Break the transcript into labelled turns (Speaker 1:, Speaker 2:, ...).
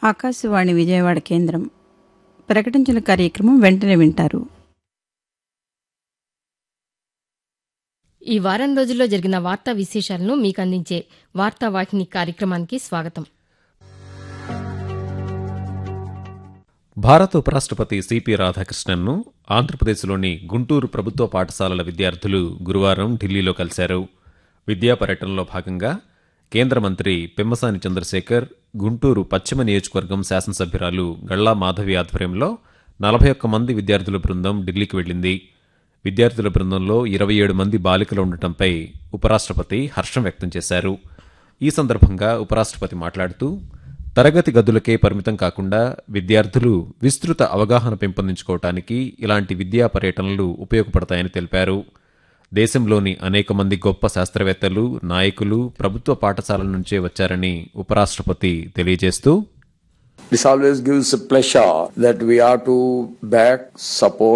Speaker 1: ఆకాశవాణి విజయవాడ కేంద్రం ప్రకటించిన కార్యక్రమం వెంటనే వింటారు
Speaker 2: ఈ వారం రోజుల్లో జరిగిన వార్తా విశేషాలను మీకు అందించే వార్తా వాహిని కార్యక్రమానికి స్వాగతం
Speaker 3: భారత ఉపరాష్ట్రపతి సిపి రాధాకృష్ణన్ను ఆంధ్రప్రదేశ్లోని గుంటూరు ప్రభుత్వ పాఠశాలల విద్యార్థులు గురువారం ఢిల్లీలో కలిశారు విద్యా పర్యటనలో భాగంగా కేంద్ర మంత్రి పెమ్మసాని చంద్రశేఖర్ గుంటూరు పశ్చిమ నియోజకవర్గం శాసనసభ్యురాలు గళ్లా మాధవి ఆధ్వర్యంలో నలభై ఒక్క మంది విద్యార్థుల బృందం ఢిల్లీకి వెళ్లింది విద్యార్థుల బృందంలో ఇరవై ఏడు మంది బాలికలు ఉండటంపై ఉపరాష్ట్రపతి హర్షం వ్యక్తం చేశారు ఈ సందర్భంగా ఉపరాష్ట్రపతి మాట్లాడుతూ తరగతి గదులకే పరిమితం కాకుండా విద్యార్థులు విస్తృత అవగాహన పెంపొందించుకోవటానికి ఇలాంటి విద్యా పర్యటనలు ఉపయోగపడతాయని తెలిపారు దేశంలోని అనేక మంది గొప్ప శాస్త్రవేత్తలు నాయకులు ప్రభుత్వ పాఠశాలల నుంచే వచ్చారని ఉపరాష్ట్రపతి తెలియజేస్తూ
Speaker 4: This always gives a pleasure that we are to back, support,